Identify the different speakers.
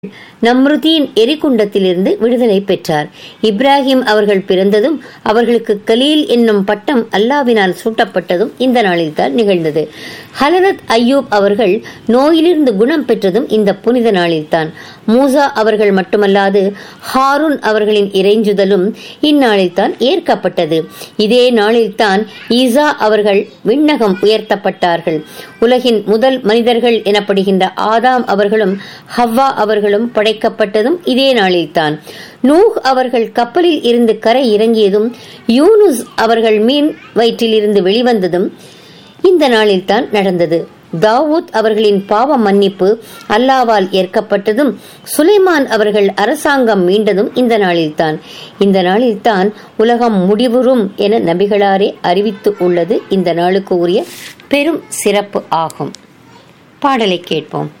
Speaker 1: நம்ருதீன் எரிகுண்டத்திலிருந்து விடுதலை பெற்றார் இப்ராஹிம் அவர்கள் பிறந்ததும் அவர்களுக்கு கலீல் என்னும் பட்டம் அல்லாவினால் சூட்டப்பட்டதும் இந்த நாளில்தான் நிகழ்ந்தது ஹலரத் அய்யூப் அவர்கள் நோயிலிருந்து குணம் பெற்றதும் இந்த புனித நாளில்தான் மூசா அவர்கள் மட்டுமல்லாது ஹாரூன் அவர்களின் இறைஞ்சுதலும் இந்நாளில்தான் ஏற்கப்பட்டது இதே நாளில்தான் ஈசா அவர்கள் விண்ணகம் உயர்த்தப்பட்டார்கள் உலகின் முதல் மனிதர்கள் எனப்படுகின்ற ஆதாம் அவர்களும் ஹவ்வா அவர்களும் படைக்கப்பட்டதும் இதே நாளில்தான் நூஹ் அவர்கள் கப்பலில் இருந்து கரை இறங்கியதும் யூனுஸ் அவர்கள் மீன் வயிற்றில் இருந்து வெளிவந்ததும் இந்த நாளில்தான் நடந்தது தாவூத் அவர்களின் பாவ மன்னிப்பு அல்லாவால் ஏற்கப்பட்டதும் சுலைமான் அவர்கள் அரசாங்கம் மீண்டதும் இந்த நாளில்தான் இந்த நாளில்தான் உலகம் முடிவுறும் என நபிகளாரே அறிவித்து உள்ளது இந்த நாளுக்கு உரிய பெரும் சிறப்பு ஆகும் பாடலை கேட்போம்